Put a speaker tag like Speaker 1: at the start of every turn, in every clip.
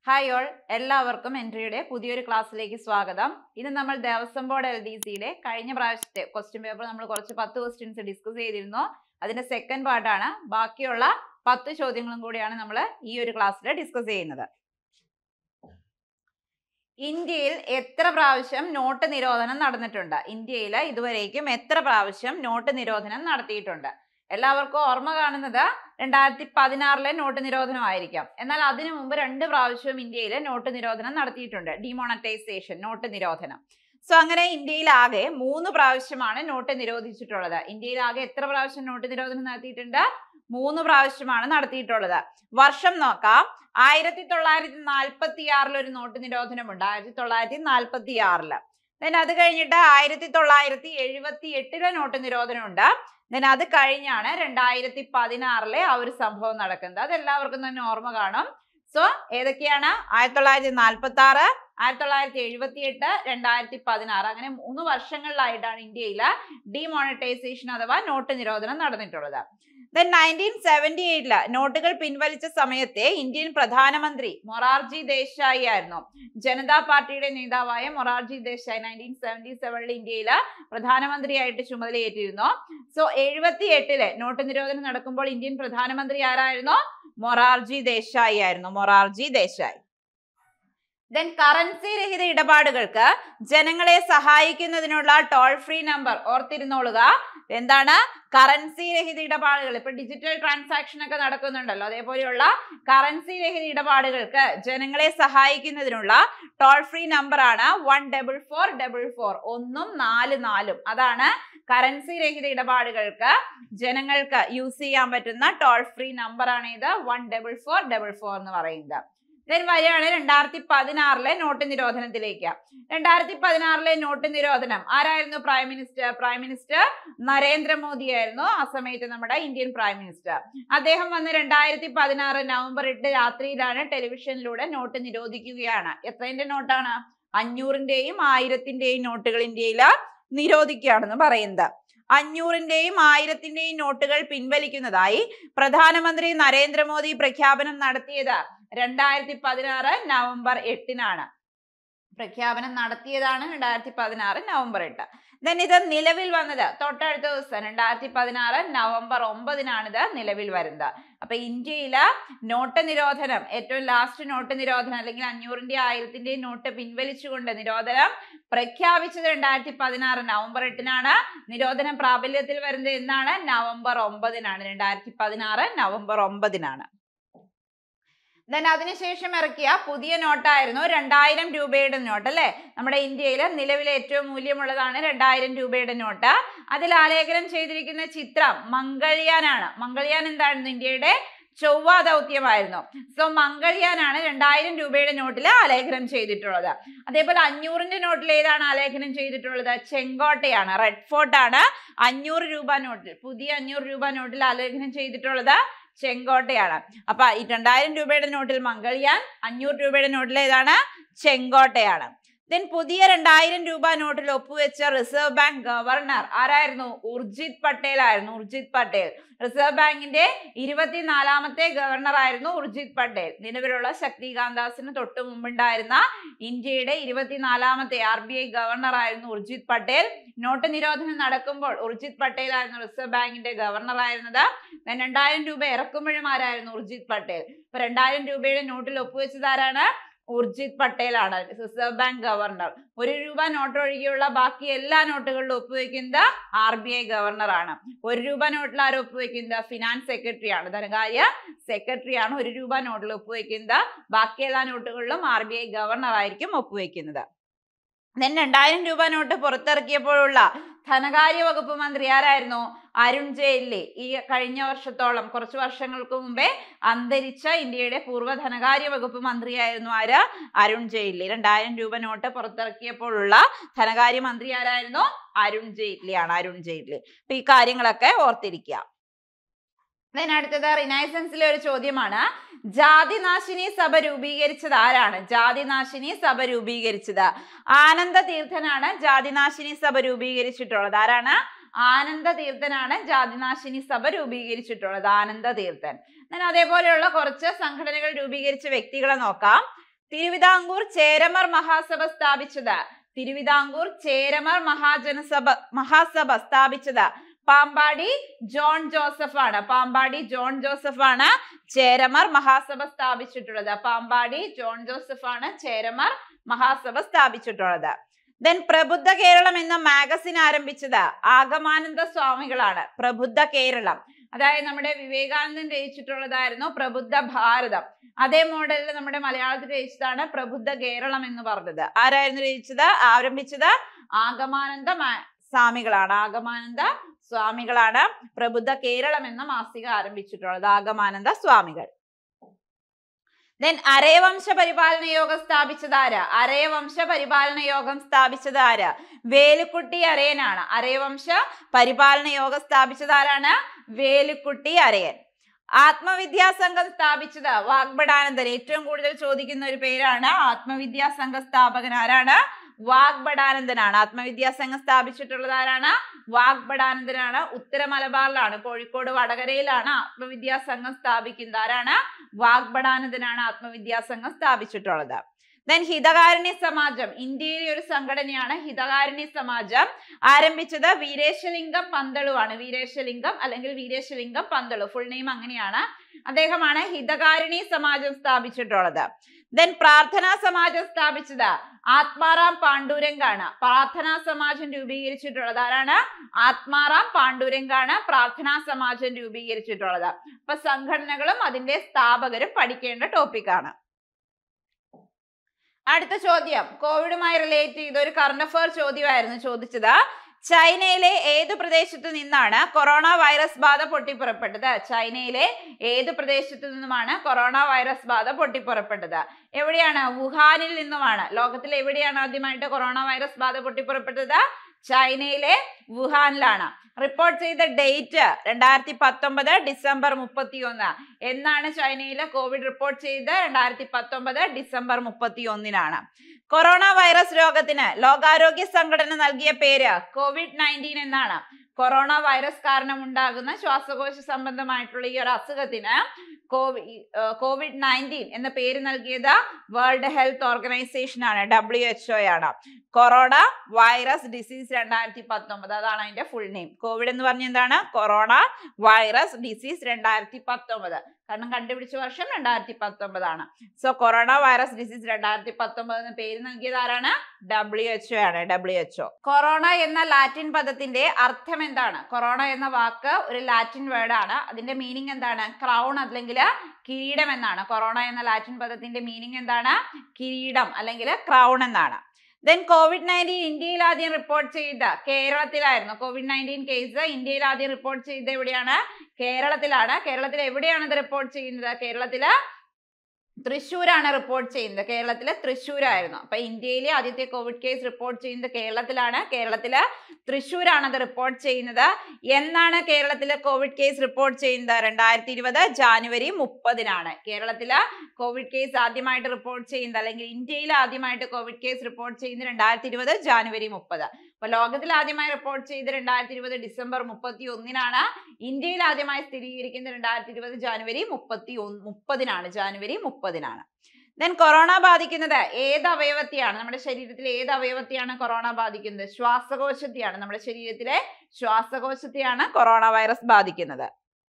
Speaker 1: hi all എല്ലാവർക്കും എൻട്രിയുടെ പുതിയൊരു ക്ലാസ്സിലേക്ക് സ്വാഗതം ഇന്ന് നമ്മൾ ദേവസ്വം ബോർഡ് എൽ ഡി സിയുടെ കഴിഞ്ഞ പ്രാവശ്യത്തെ ക്വസ്റ്റ്യൻ പേപ്പർ നമ്മൾ കുറച്ച് പത്ത് ക്വസ്റ്റ്യൻസ് ഡിസ്കസ് ചെയ്തിരുന്നു അതിന്റെ സെക്കൻഡ് പാർട്ടാണ് ബാക്കിയുള്ള പത്ത് ചോദ്യങ്ങളും കൂടിയാണ് നമ്മൾ ഈ ഒരു ക്ലാസ്സിൽ ഡിസ്കസ് ചെയ്യുന്നത് ഇന്ത്യയിൽ എത്ര പ്രാവശ്യം നോട്ട് നിരോധനം നടന്നിട്ടുണ്ട് ഇന്ത്യയിൽ ഇതുവരേക്കും എത്ര പ്രാവശ്യം നോട്ട് നിരോധനം നടത്തിയിട്ടുണ്ട് എല്ലാവർക്കും ഓർമ്മ കാണുന്നത് രണ്ടായിരത്തി പതിനാറിലെ നോട്ട് നിരോധനമായിരിക്കാം എന്നാൽ അതിനു മുമ്പ് രണ്ട് പ്രാവശ്യവും ഇന്ത്യയിൽ നോട്ട് നിരോധനം നടത്തിയിട്ടുണ്ട് ഡിമോണറ്റൈസേഷൻ നോട്ട് നിരോധനം സോ അങ്ങനെ ഇന്ത്യയിലാകെ മൂന്ന് പ്രാവശ്യമാണ് നോട്ട് നിരോധിച്ചിട്ടുള്ളത് ഇന്ത്യയിലാകെ എത്ര പ്രാവശ്യം നോട്ട് നിരോധനം നടത്തിയിട്ടുണ്ട് മൂന്ന് പ്രാവശ്യമാണ് നടത്തിയിട്ടുള്ളത് വർഷം നോക്കാം ആയിരത്തി തൊള്ളായിരത്തി നാൽപ്പത്തി ആറിൽ ഒരു നോട്ട് നിരോധനമുണ്ട് ആയിരത്തി തൊള്ളായിരത്തി നാൽപ്പത്തി ആറില് ദെൻ അത് കഴിഞ്ഞിട്ട് ആയിരത്തി തൊള്ളായിരത്തി എഴുപത്തി എട്ടിലെ നോട്ട് നിരോധനമുണ്ട് ദെൻ അത് കഴിഞ്ഞാണ് രണ്ടായിരത്തി പതിനാറിലെ ആ ഒരു സംഭവം നടക്കുന്നത് അത് എല്ലാവർക്കും തന്നെ ഓർമ്മ കാണും സോ ഏതൊക്കെയാണ് ആയിരത്തി തൊള്ളായിരത്തി നാൽപ്പത്തി ആറ് ആയിരത്തി തൊള്ളായിരത്തി എഴുപത്തി എട്ട് രണ്ടായിരത്തി പതിനാറ് അങ്ങനെ മൂന്ന് വർഷങ്ങളിലായിട്ടാണ് ഇന്ത്യയിൽ ഡിമോണിറ്റൈസേഷൻ അഥവാ നോട്ട് നിരോധനം നടന്നിട്ടുള്ളത് ദെൻ നയൻറ്റീൻ സെവൻറ്റി എയ്റ്റില് നോട്ടുകൾ പിൻവലിച്ച സമയത്തെ ഇന്ത്യൻ പ്രധാനമന്ത്രി മൊറാർജി ദേശായി ആയിരുന്നു ജനതാ പാർട്ടിയുടെ നേതാവായ മൊറാർജി ദേശായി നയൻറ്റീൻ സെവൻറ്റി സെവനിൽ ഇന്ത്യയില് പ്രധാനമന്ത്രിയായിട്ട് ചുമതലയേറ്റിരുന്നു സോ എഴുപത്തി എട്ടില് നോട്ട് നിരോധനം നടക്കുമ്പോൾ ഇന്ത്യൻ പ്രധാനമന്ത്രി ആരായിരുന്നു മൊറാർജി ദേശായി ആയിരുന്നു മൊറാർജി ദേശായി ദെൻ കറൻസി രഹിത ഇടപാടുകൾക്ക് ജനങ്ങളെ സഹായിക്കുന്നതിനുള്ള ടോൾ ഫ്രീ നമ്പർ ഓർത്തിരുന്നോളുക എന്താണ് കറൻസി രഹിത ഇടപാടുകൾ ഇപ്പൊ ഡിജിറ്റൽ ട്രാൻസാക്ഷൻ ഒക്കെ നടക്കുന്നുണ്ടല്ലോ അതേപോലെയുള്ള കറൻസി രഹിത ഇടപാടുകൾക്ക് ജനങ്ങളെ സഹായിക്കുന്നതിനുള്ള ടോൾ ഫ്രീ നമ്പർ ആണ് one double four double four ഒന്നും നാല് നാലും അതാണ് കറൻസി രഹിത ഇടപാടുകൾക്ക് ജനങ്ങൾക്ക് യൂസ് ചെയ്യാൻ പറ്റുന്ന ടോൾ ഫ്രീ നമ്പർ ആണ് ഇത് one double four double four എന്ന് പറയുന്നത് ദെൻ വരികയാണ് രണ്ടായിരത്തി പതിനാറിലെ നോട്ട് നിരോധനത്തിലേക്ക് രണ്ടായിരത്തി പതിനാറിലെ നോട്ട് നിരോധനം ആരായിരുന്നു prime minister prime minister Narendra Modi ആയിരുന്നു ആ സമയത്ത് നമ്മുടെ ഇന്ത്യൻ പ്രൈം മിനിസ്റ്റർ അദ്ദേഹം വന്ന് രണ്ടായിരത്തി പതിനാറ് നവംബർ എട്ട് രാത്രിയിലാണ് ടെലിവിഷനിലൂടെ നോട്ട് നിരോധിക്കുകയാണ് എത്രന്റെ നോട്ടാണ് അഞ്ഞൂറിന്റെയും ആയിരത്തിന്റെയും നോട്ടുകൾ ഇന്ത്യയിൽ നിരോധിക്കുകയാണെന്ന് പറയുന്നത് അഞ്ഞൂറിന്റെയും ആയിരത്തിന്റെയും നോട്ടുകൾ പിൻവലിക്കുന്നതായി പ്രധാനമന്ത്രി നരേന്ദ്രമോദി പ്രഖ്യാപനം നടത്തിയത് രണ്ടായിരത്തി പതിനാറ് നവംബർ എട്ടിനാണ് പ്രഖ്യാപനം നടത്തിയതാണ് രണ്ടായിരത്തി പതിനാറ് നവംബർ എട്ട് ദെൻ ഇത് നിലവിൽ വന്നത് തൊട്ടടുത്ത ദിവസം രണ്ടായിരത്തി പതിനാറ് നവംബർ ഒമ്പതിനാണ് ഇത് നിലവിൽ വരുന്നത് അപ്പൊ ഇന്ത്യയില് നോട്ട് നിരോധനം ഏറ്റവും ലാസ്റ്റ് നോട്ട് നിരോധനം അല്ലെങ്കിൽ അഞ്ഞൂറിന്റെ ആയിരത്തിന്റെയും നോട്ട് പിൻവലിച്ചുകൊണ്ട് നിരോധനം പ്രഖ്യാപിച്ചത് രണ്ടായിരത്തി പതിനാറ് നവംബർ എട്ടിനാണ് നിരോധനം പ്രാബല്യത്തിൽ വരുന്നത് എന്നാണ് നവംബർ ഒമ്പതിനാണ് രണ്ടായിരത്തി പതിനാറ് നവംബർ ഒമ്പതിനാണ് ദെൻ അതിനുശേഷം ഇറക്കിയ പുതിയ നോട്ടായിരുന്നു രണ്ടായിരം രൂപയുടെ നോട്ട് അല്ലെ നമ്മുടെ ഇന്ത്യയിൽ നിലവിലെ ഏറ്റവും മൂല്യമുള്ളതാണ് രണ്ടായിരം രൂപയുടെ നോട്ട് അതിൽ ആലേഖനം ചെയ്തിരിക്കുന്ന ചിത്രം മംഗൾയാനാണ് മംഗൾയാൻ എന്തായിരുന്നു ഇന്ത്യയുടെ ചൊവ്വ ദൗത്യമായിരുന്നു സോ മംഗൾയാനാണ് രണ്ടായിരം രൂപയുടെ നോട്ടിൽ ആലേഖനം ചെയ്തിട്ടുള്ളത് അതേപോലെ അഞ്ഞൂറിന്റെ നോട്ടിൽ ഏതാണ് ആലേഖനം ചെയ്തിട്ടുള്ളത് ചെങ്കോട്ടയാണ് റെഡ് ഫോർട്ട് ആണ് അഞ്ഞൂറ് രൂപ നോട്ടിൽ പുതിയ അഞ്ഞൂറ് രൂപ നോട്ടിൽ ആലേഖനം ചെയ്തിട്ടുള്ളത് ചെങ്കോട്ടയാണ് അപ്പൊ ഈ രണ്ടായിരം രൂപയുടെ നോട്ടിൽ മംഗൾയാൻ അഞ്ഞൂറ് രൂപയുടെ നോട്ടിൽ ഏതാണ് ചെങ്കോട്ടയാണ് ദെൻ പുതിയ രണ്ടായിരം രൂപ നോട്ടിൽ ഒപ്പുവെച്ച റിസർവ് ബാങ്ക് ഗവർണർ ആരായിരുന്നു ഉർജിത് പട്ടേൽ ആയിരുന്നു ഉർജിത് പട്ടേൽ റിസർവ് ബാങ്കിന്റെ ഇരുപത്തിനാലാമത്തെ ഗവർണർ ആയിരുന്നു ഉർജിത് പട്ടേൽ നിലവിലുള്ള ശക്തികാന്ത് ദാസിന് തൊട്ടു മുമ്പുണ്ടായിരുന്ന ഇന്ത്യയുടെ ഇരുപത്തിനാലാമത്തെ ആർ ബി ഐ ഗവർണർ ആയിരുന്നു ഉർജിത് പട്ടേൽ നോട്ട് നിരോധനം നടക്കുമ്പോൾ ഉർജിത് പട്ടേൽ ആയിരുന്നു റിസർവ് ബാങ്കിന്റെ ഗവർണർ ആയിരുന്നത് രണ്ടായിരം രൂപ ഇറക്കുമ്പോഴും ആരായിരുന്നു ഉർജിത് പട്ടേൽ ഇപ്പൊ രണ്ടായിരം രൂപയുടെ നോട്ടിൽ ഒപ്പുവെച്ചത് ആരാണ് ഉർജിത് പട്ടേൽ ആണ് റിസർവ് ബാങ്ക് ഗവർണർ ഒരു രൂപ നോട്ട് ഒഴികെയുള്ള ബാക്കി എല്ലാ നോട്ടുകളിലും ഒപ്പുവെക്കുന്നത് ആർ ബി ഐ ഗവർണർ ആണ് ഒരു രൂപ നോട്ടിൽ ആരും ഒപ്പുവെക്കുന്നത് ഫിനാൻസ് സെക്രട്ടറി ആണ് ധനകാര്യ സെക്രട്ടറി ആണ് ഒരു രൂപ നോട്ടിൽ ഒപ്പുവെക്കുന്നത് ബാക്കി എല്ലാ നോട്ടുകളിലും ആർ ബി ഐ ഗവർണർ ആയിരിക്കും ഒപ്പുവെക്കുന്നത് ദെൻ രണ്ടായിരം രൂപ നോട്ട് പുറത്തിറക്കിയപ്പോഴുള്ള ധനകാര്യ വകുപ്പ് മന്ത്രി ആരായിരുന്നു അരുൺ ജെയ്റ്റ്ലി ഈ കഴിഞ്ഞ വർഷത്തോളം കുറച്ച് വർഷങ്ങൾക്ക് മുമ്പേ അന്തരിച്ച ഇന്ത്യയുടെ പൂർവ്വ ധനകാര്യ വകുപ്പ് മന്ത്രിയായിരുന്നു ആര് അരുൺ ജെയ്റ്റ്ലി രണ്ടായിരം രൂപ നോട്ട് പുറത്തിറക്കിയപ്പോഴുള്ള ധനകാര്യ മന്ത്രി ആരായിരുന്നു അരുൺ ജെയ്റ്റ്ലി ആണ് അരുൺ ജെയ്റ്റ്ലി അപ്പൊ ഈ കാര്യങ്ങളൊക്കെ ഓർത്തിരിക്കുക ദെൻ അടുത്തത് റിനൈസൻസിലെ ഒരു ചോദ്യമാണ് ജാതിനാശിനി സഭ രൂപീകരിച്ചത് ആരാണ് ജാതിനാശിനി സഭ രൂപീകരിച്ചത് ആനന്ദ തീർത്ഥനാണ് ജാതിനാശിനി സഭ രൂപീകരിച്ചിട്ടുള്ളത് ആരാണ് ആനന്ദ തീർത്ഥനാണ് ജാതിനാശിനി സഭ രൂപീകരിച്ചിട്ടുള്ളത് ആനന്ദ തീർത്ഥൻ ഞാൻ അതേപോലെയുള്ള കുറച്ച് സംഘടനകൾ രൂപീകരിച്ച വ്യക്തികളെ നോക്കാം തിരുവിതാംകൂർ ചേരമർ മഹാസഭ സ്ഥാപിച്ചത് തിരുവിതാംകൂർ ചേരമർ മഹാജനസഭ മഹാസഭ സ്ഥാപിച്ചത് പാമ്പാടി ജോൺ ജോസഫ് ആണ് പാമ്പാടി ജോൺ ജോസഫ് ആണ് ചേരമർ മഹാസഭ സ്ഥാപിച്ചിട്ടുള്ളത് പാമ്പാടി ജോൺ ജോസഫ് ആണ് ചേരമർ മഹാസഭ സ്ഥാപിച്ചിട്ടുള്ളത് ദെൻ പ്രബുദ്ധ കേരളം എന്ന മാഗസിൻ ആരംഭിച്ചത് ആഗമാനന്ദ സ്വാമികളാണ് പ്രബുദ്ധ കേരളം അതായത് നമ്മുടെ വിവേകാനന്ദൻ രചിച്ചിട്ടുള്ളതായിരുന്നു പ്രബുദ്ധ ഭാരതം അതേ മോഡലിൽ നമ്മുടെ മലയാളത്തിൽ രചിച്ചതാണ് പ്രബുദ്ധ കേരളം എന്ന് പറഞ്ഞത് ആരായിരുന്നു രചിച്ചത് ആരംഭിച്ചത് ആഗമാനന്ദ മാ- സ്വാമികളാണ് ആഗമാനന്ദ സ്വാമികളാണ് പ്രബുദ്ധ കേരളം എന്ന മാസിക ആരംഭിച്ചിട്ടുള്ളത് ആഗമാനന്ദ സ്വാമികൾ ദെൻ അരയവംശ പരിപാലന യോഗം സ്ഥാപിച്ചത് ആര് അരയവംശ പരിപാലന യോഗം സ്ഥാപിച്ചത് ആര് വേലുക്കുട്ടി അരയനാണ് അരയവംശ പരിപാലന യോഗം സ്ഥാപിച്ചത് ആരാണ് വേലുക്കുട്ടി അരയൻ ആത്മവിദ്യാസംഘം സ്ഥാപിച്ചത് വാഗ്ബടാനന്ദൻ ഏറ്റവും കൂടുതൽ ചോദിക്കുന്ന ഒരു പേരാണ് ആത്മവിദ്യാസംഘ സ്ഥാപകൻ ആരാണ് വാഗ്ബടാനന്ദനാണ് ആത്മവിദ്യാസംഘം സ്ഥാപിച്ചിട്ടുള്ളത് ആരാണ് വാഗ്ബടാനന്ദനാണ് ഉത്തര മലബാറിലാണ് കോഴിക്കോട് വടകരയിലാണ് ആത്മവിദ്യാസംഘം സ്ഥാപിക്കുന്നത് ആരാണ് വാഗ്ബടാനന്ദനാണ് ആത്മവിദ്യാസംഘം സ്ഥാപിച്ചിട്ടുള്ളത് ദെൻ ഹിതകാരുണ്യ സമാജം ഇന്ത്യയിലെ ഒരു സംഘടനയാണ് ഹിതകാരുണ്യ സമാജം ആരംഭിച്ചത് വീരേശലിംഗം പന്തളു ആണ് വീരേശലിംഗം അല്ലെങ്കിൽ വീരേശലിംഗം പന്തളു ഫുൾ നെയിം അങ്ങനെയാണ് അദ്ദേഹമാണ് ഹിതകാരുണ്യ സമാജം സ്ഥാപിച്ചിട്ടുള്ളത് ദെൻ പ്രാർത്ഥനാ സമാജം സ്ഥാപിച്ചത് ആത്മാറാം പാണ്ഡുരംഗാണ് പ്രാർത്ഥനാ സമാജം രൂപീകരിച്ചിട്ടുള്ളത് ആരാണ് ആത്മാറാം പാണ്ഡുരംഗാണ് പ്രാർത്ഥനാ സമാജം രൂപീകരിച്ചിട്ടുള്ളത് അപ്പൊ സംഘടനകളും അതിന്റെ സ്ഥാപകരും പഠിക്കേണ്ട ടോപ്പിക്കാണ് അടുത്ത ചോദ്യം കോവിഡുമായി റിലേറ്റ് ചെയ്ത ഒരു കറണ്ട് അഫയർ ചോദ്യമായിരുന്നു ചോദിച്ചത് ചൈനയിലെ ഏത് പ്രദേശത്തു നിന്നാണ് കൊറോണ വൈറസ് ബാധ പൊട്ടിപ്പുറപ്പെട്ടത് ചൈനയിലെ ഏത് പ്രദേശത്തു നിന്നുമാണ് കൊറോണ വൈറസ് ബാധ പൊട്ടിപ്പുറപ്പെട്ടത് എവിടെയാണ് വുഹാനിൽ നിന്നുമാണ് ലോകത്തിൽ എവിടെയാണ് ആദ്യമായിട്ട് കൊറോണ വൈറസ് ബാധ പൊട്ടിപ്പുറപ്പെട്ടത് ചൈനയിലെ വുഹാനിലാണ് റിപ്പോർട്ട് ചെയ്ത ഡേറ്റ് രണ്ടായിരത്തി പത്തൊമ്പത് ഡിസംബർ മുപ്പത്തി ഒന്ന് എന്നാണ് ചൈനയിലെ കോവിഡ് റിപ്പോർട്ട് ചെയ്ത് രണ്ടായിരത്തി പത്തൊമ്പത് ഡിസംബർ മുപ്പത്തി ഒന്നിനാണ് കൊറോണ വൈറസ് രോഗത്തിന് ലോകാരോഗ്യ സംഘടന നൽകിയ പേര് കോവിഡ് നയൻറ്റീൻ എന്നാണ് കൊറോണ വൈറസ് കാരണം ഉണ്ടാകുന്ന ശ്വാസകോശ സംബന്ധമായിട്ടുള്ള ഈ ഒരു അസുഖത്തിന് കോവിഡ് നയൻറ്റീൻ എന്ന പേര് നൽകിയത് വേൾഡ് ഹെൽത്ത് ഓർഗനൈസേഷൻ ആണ് ഡബ്ല്യു എച്ച് ഒ ആണ് കൊറോണ വൈറസ് ഡിസീസ് രണ്ടായിരത്തി പത്തൊമ്പത് അതാണ് അതിന്റെ ഫുൾ നെയിം കോവിഡ് എന്ന് പറഞ്ഞ എന്താണ് കൊറോണ വൈറസ് ഡിസീസ് രണ്ടായിരത്തി പത്തൊമ്പത് കാരണം കണ്ടുപിടിച്ച വർഷം രണ്ടായിരത്തി പത്തൊമ്പതാണ് സോ കൊറോണ വൈറസ് ഡിസീസ് രണ്ടായിരത്തി പത്തൊമ്പത് എന്ന പേര് നൽകിയത് ആരാണ് ഡബ്ല്യു എച്ച് ഒ ആണ് ഡബ്ല്യു എച്ച് ഒ കൊറോണ എന്ന ലാറ്റിൻ പദത്തിന്റെ അർത്ഥം എന്താണ് കൊറോണ എന്ന വാക്ക് ഒരു ലാറ്റിൻ വേർഡ് ആണ് അതിന്റെ മീനിങ് എന്താണ് ക്രൗൺ അല്ലെങ്കിൽ കിരീടം എന്നാണ് കൊറോണ എന്ന ലാറ്റിൻ പദത്തിന്റെ മീനിങ് എന്താണ് കിരീടം അല്ലെങ്കിൽ ക്രൗൺ എന്നാണ് ദെൻ കോവിഡ് നയൻറ്റീൻ ഇന്ത്യയിൽ ആദ്യം റിപ്പോർട്ട് ചെയ്ത കേരളത്തിലായിരുന്നു കോവിഡ് നയൻറ്റീൻ കേസ് ഇന്ത്യയിൽ ആദ്യം റിപ്പോർട്ട് ചെയ്ത എവിടെയാണ് കേരളത്തിലാണ് കേരളത്തിൽ എവിടെയാണ് ഇത് റിപ്പോർട്ട് ചെയ്യുന്നത് കേരളത്തില് തൃശ്ശൂരാണ് റിപ്പോർട്ട് ചെയ്യുന്നത് കേരളത്തിലെ തൃശ്ശൂരായിരുന്നു അപ്പൊ ഇന്ത്യയിലെ ആദ്യത്തെ കോവിഡ് കേസ് റിപ്പോർട്ട് ചെയ്യുന്നത് കേരളത്തിലാണ് കേരളത്തില് തൃശ്ശൂരാണ് അത് റിപ്പോർട്ട് ചെയ്യുന്നത് എന്നാണ് കേരളത്തിലെ കോവിഡ് കേസ് റിപ്പോർട്ട് ചെയ്യുന്നത് രണ്ടായിരത്തി ഇരുപത് ജാനുവരി മുപ്പതിനാണ് കേരളത്തില് കോവിഡ് കേസ് ആദ്യമായിട്ട് റിപ്പോർട്ട് ചെയ്യുന്നത് അല്ലെങ്കിൽ ഇന്ത്യയിൽ ആദ്യമായിട്ട് കോവിഡ് കേസ് റിപ്പോർട്ട് ചെയ്യുന്നത് രണ്ടായിരത്തി ഇരുപത് ജാനുവരി മുപ്പത് അപ്പൊ ലോകത്തിൽ ആദ്യമായി റിപ്പോർട്ട് ചെയ്ത് രണ്ടായിരത്തി ഇരുപത് ഡിസംബർ മുപ്പത്തി ഒന്നിനാണ് ഇന്ത്യയിൽ ആദ്യമായി സ്ഥിരീകരിക്കുന്നത് രണ്ടായിരത്തി ഇരുപത് ജാനുവരി മുപ്പത്തി ഒന്ന് മുപ്പതിനാണ് ജാനുവരി മുപ്പതിനാണ് ദെൻ കൊറോണ ബാധിക്കുന്നത് ഏത് അവയവത്തെയാണ് നമ്മുടെ ശരീരത്തിലെ ഏത് അവയവത്തെയാണ് കൊറോണ ബാധിക്കുന്നത് ശ്വാസകോശത്തെയാണ് നമ്മുടെ ശരീരത്തിലെ ശ്വാസകോശത്തെയാണ് കൊറോണ വൈറസ് ബാധിക്കുന്നത്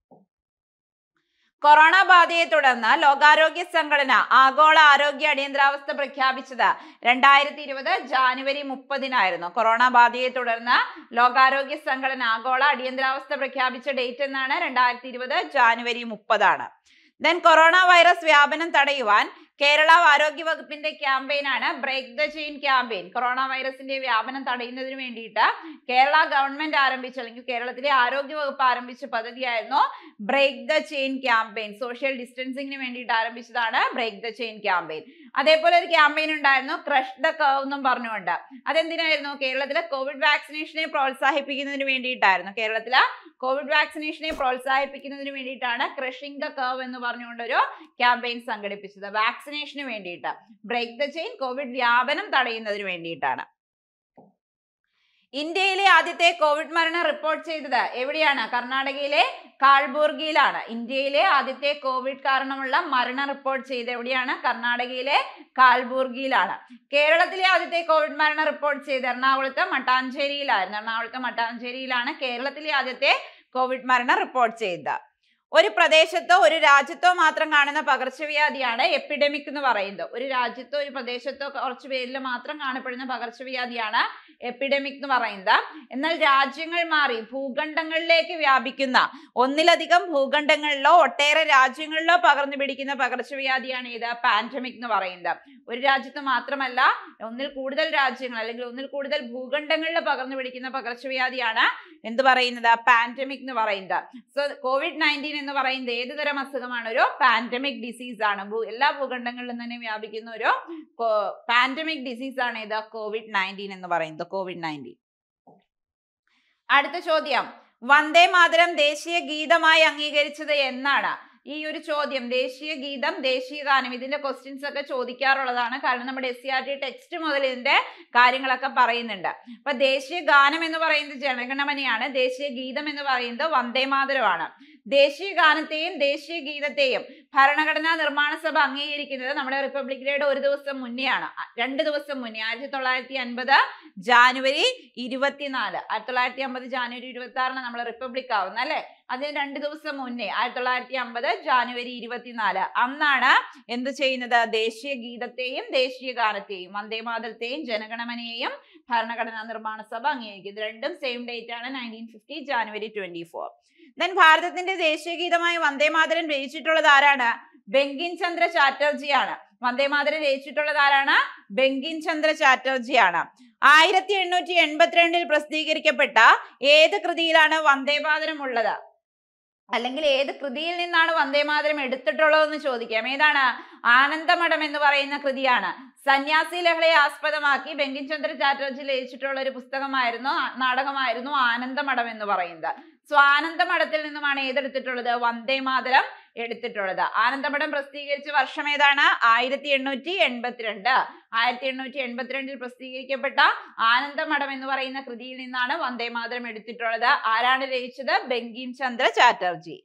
Speaker 1: കൊറോണ ബാധയെ തുടർന്ന് ലോകാരോഗ്യ സംഘടന ആഗോള ആരോഗ്യ അടിയന്തരാവസ്ഥ പ്രഖ്യാപിച്ചത് രണ്ടായിരത്തി ഇരുപത് ജാനുവരി മുപ്പതിനായിരുന്നു കൊറോണ ബാധയെ തുടർന്ന് ലോകാരോഗ്യ സംഘടന ആഗോള അടിയന്തരാവസ്ഥ പ്രഖ്യാപിച്ച ഡേറ്റ് എന്നാണ് രണ്ടായിരത്തി ഇരുപത് ജാനുവരി മുപ്പതാണ് ദെൻ കൊറോണ വൈറസ് വ്യാപനം തടയുവാൻ കേരള ആരോഗ്യ വകുപ്പിന്റെ ക്യാമ്പയിനാണ് break the chain campaign corona വൈറസിന്റെ വ്യാപനം തടയുന്നതിന് വേണ്ടിയിട്ട് കേരള ഗവൺമെന്റ് ആരംഭിച്ച അല്ലെങ്കിൽ കേരളത്തിലെ ആരോഗ്യ വകുപ്പ് ആരംഭിച്ച പദ്ധതിയായിരുന്നു break the chain campaign social ഡിസ്റ്റൻസിങ്ങിന് വേണ്ടിയിട്ട് ആരംഭിച്ചതാണ് ബ്രേക്ക് ദ ചെയിൻ ക്യാമ്പയിൻ അതേപോലെ ഒരു ക്യാമ്പയിൻ ഉണ്ടായിരുന്നു ക്രഷ് ദ കർവ് എന്നും പറഞ്ഞുകൊണ്ട് അതെന്തിനായിരുന്നു കേരളത്തിലെ കോവിഡ് വാക്സിനേഷനെ പ്രോത്സാഹിപ്പിക്കുന്നതിന് വേണ്ടിയിട്ടായിരുന്നു കേരളത്തിലെ കോവിഡ് വാക്സിനേഷനെ പ്രോത്സാഹിപ്പിക്കുന്നതിന് വേണ്ടിയിട്ടാണ് ക്രഷിംഗ് ദ കർവ് എന്ന് പറഞ്ഞുകൊണ്ട് ഒരു ക്യാമ്പയിൻ സംഘടിപ്പിച്ചത് വാക്സിനേഷന് വേണ്ടിയിട്ട് ബ്രേക്ക് ദ ചെയിൻ കോവിഡ് വ്യാപനം തടയുന്നതിന് വേണ്ടിയിട്ടാണ് ഇന്ത്യയിലെ ആദ്യത്തെ കോവിഡ് മരണം റിപ്പോർട്ട് ചെയ്തത് എവിടെയാണ് കർണാടകയിലെ കാൾബുർഗിയിലാണ് ഇന്ത്യയിലെ ആദ്യത്തെ കോവിഡ് കാരണമുള്ള മരണം റിപ്പോർട്ട് ചെയ്ത് എവിടെയാണ് കർണാടകയിലെ കാൾബുർഗിയിലാണ് കേരളത്തിലെ ആദ്യത്തെ കോവിഡ് മരണം റിപ്പോർട്ട് ചെയ്ത് എറണാകുളത്ത് മട്ടാഞ്ചേരിയിലായിരുന്നു എറണാകുളത്ത് മട്ടാഞ്ചേരിയിലാണ് കേരളത്തിലെ ആദ്യത്തെ കോവിഡ് മരണം റിപ്പോർട്ട് ചെയ്തത് ഒരു പ്രദേശത്തോ ഒരു രാജ്യത്തോ മാത്രം കാണുന്ന പകർച്ചവ്യാധിയാണ് എപ്പിഡമിക് എന്ന് പറയുന്നത് ഒരു രാജ്യത്തോ ഒരു പ്രദേശത്തോ കുറച്ച് പേരിൽ മാത്രം കാണപ്പെടുന്ന പകർച്ചവ്യാധിയാണ് എപ്പിഡമിക് എന്ന് പറയുന്നത് എന്നാൽ രാജ്യങ്ങൾ മാറി ഭൂഖണ്ഡങ്ങളിലേക്ക് വ്യാപിക്കുന്ന ഒന്നിലധികം ഭൂഖണ്ഡങ്ങളിലോ ഒട്ടേറെ രാജ്യങ്ങളിലോ പകർന്നു പിടിക്കുന്ന പകർച്ചവ്യാധിയാണ് ഇത് പാൻഡമിക് എന്ന് പറയുന്നത് ഒരു രാജ്യത്ത് മാത്രമല്ല ഒന്നിൽ കൂടുതൽ രാജ്യങ്ങൾ അല്ലെങ്കിൽ ഒന്നിൽ കൂടുതൽ ഭൂഖണ്ഡങ്ങളിൽ പകർന്നു പിടിക്കുന്ന പകർച്ചവ്യാധിയാണ് എന്ത് പറയുന്നത് പാൻഡമിക് എന്ന് പറയുന്നത് സോ കോവിഡ് നയൻറ്റീൻ എന്ന് പറയുന്നത് ഏത് തരം അസുഖമാണ് ഒരു പാൻഡമിക് ഡിസീസ് ആണ് ഭൂ- എല്ലാ ഭൂഖണ്ഡങ്ങളിലും തന്നെ വ്യാപിക്കുന്ന ഒരു പാൻഡമിക് ഡിസീസ് ആണ് ഇത് കോവിഡ് നയൻറ്റീൻ എന്ന് പറയുന്നത് കോവിഡ് നയൻറ്റീൻ അടുത്ത ചോദ്യം വന്ദേ മാതരം ദേശീയ ഗീതമായി അംഗീകരിച്ചത് എന്നാണ് ഈ ഒരു ചോദ്യം ദേശീയ ഗീതം ദേശീയ ഗാനം ഇതിന്റെ ക്വസ്റ്റ്യൻസ് ഒക്കെ ചോദിക്കാറുള്ളതാണ് കാരണം നമ്മുടെ S C R T text മുതൽ ഇതിന്റെ കാര്യങ്ങളൊക്കെ പറയുന്നുണ്ട് അപ്പൊ ദേശീയ ഗാനം എന്ന് പറയുന്നത് ജനഗണമനയാണ് ദേശീയ ഗീതം എന്ന് പറയുന്നത് വന്ദേ മാതരമാണ് ദേശീയ ഗാനത്തെയും ദേശീയ ഗീതത്തെയും ഭരണഘടനാ നിർമ്മാണ സഭ അംഗീകരിക്കുന്നത് നമ്മുടെ റിപ്പബ്ലിക് ഡേയുടെ ഒരു ദിവസം മുന്നെയാണ് അ- രണ്ട് ദിവസം മുന്നേ ആയിരത്തി തൊള്ളായിരത്തി അൻപത് ജാനുവരി ഇരുപത്തിനാല് ആയിരത്തി തൊള്ളായിരത്തി അമ്പത് ജാനുവരി ഇരുപത്തി ആറിന് നമ്മൾ റിപ്പബ്ലിക് ആവുന്നത് അല്ലെ അതിന് രണ്ട് ദിവസം മുന്നേ ആയിരത്തി തൊള്ളായിരത്തി അമ്പത് ജാനുവരി ഇരുപത്തിനാല് അന്നാണ് എന്ത് ചെയ്യുന്നത് ദേശീയ ഗീതത്തെയും ദേശീയ ഗാനത്തെയും വന്ദേമാതരത്തെയും ജനഗണമനയെയും ഭരണഘടനാ നിർമ്മാണ സഭ അംഗീകരിക്കുന്നത് രണ്ടും സെയിം ഡേറ്റ് ആണ് nineteen fifty January twenty four then ഭാരതത്തിന്റെ ദേശീയ ഗീതമായി വന്ദേമാതരം രചിച്ചിട്ടുള്ളത് ആരാണ് ബങ്കിം ചന്ദ്ര ചാറ്റർജിയാണ് വന്ദേമാതരം രചിച്ചിട്ടുള്ളത് ആരാണ് ബങ്കിം ചന്ദ്ര ചാറ്റർജിയാണ് ആയിരത്തി എണ്ണൂറ്റി എൺപത്തിരണ്ടിൽ പ്രസിദ്ധീകരിക്കപ്പെട്ട ഏത് കൃതിയിലാണ് വന്ദേമാതരം ഉള്ളത് അല്ലെങ്കിൽ ഏത് കൃതിയിൽ നിന്നാണ് വന്ദേമാതരം എടുത്തിട്ടുള്ളതെന്ന് ചോദിക്കാം ഏതാണ് ആനന്ദമഠം എന്ന് പറയുന്ന കൃതിയാണ് സന്യാസി ലഹളയെ ആസ്പദമാക്കി ബങ്കിം ചന്ദ്ര ചാറ്റർജി രചിച്ചിട്ടുള്ള ഒരു പുസ്തകമായിരുന്നു ആ- നാടകമായിരുന്നു ആനന്ദമഠം എന്ന് പറയുന്നത് സോ ആനന്ദമഠത്തിൽ നിന്നുമാണ് ഏതെടുത്തിട്ടുള്ളത് വന്ദേമാതരം എടുത്തിട്ടുള്ളത് ആനന്ദമഠം പ്രസിദ്ധീകരിച്ച വർഷം ഏതാണ് ആയിരത്തി എണ്ണൂറ്റി എൺപത്തിരണ്ട് ആയിരത്തി എണ്ണൂറ്റി എൺപത്തിരണ്ടിൽ പ്രസിദ്ധീകരിക്കപ്പെട്ട ആനന്ദമഠം എന്ന് പറയുന്ന കൃതിയിൽ നിന്നാണ് വന്ദേമാതരം എടുത്തിട്ടുള്ളത് ആരാണ് രചിച്ചത് ബങ്കിം ചന്ദ്ര ചാറ്റർജി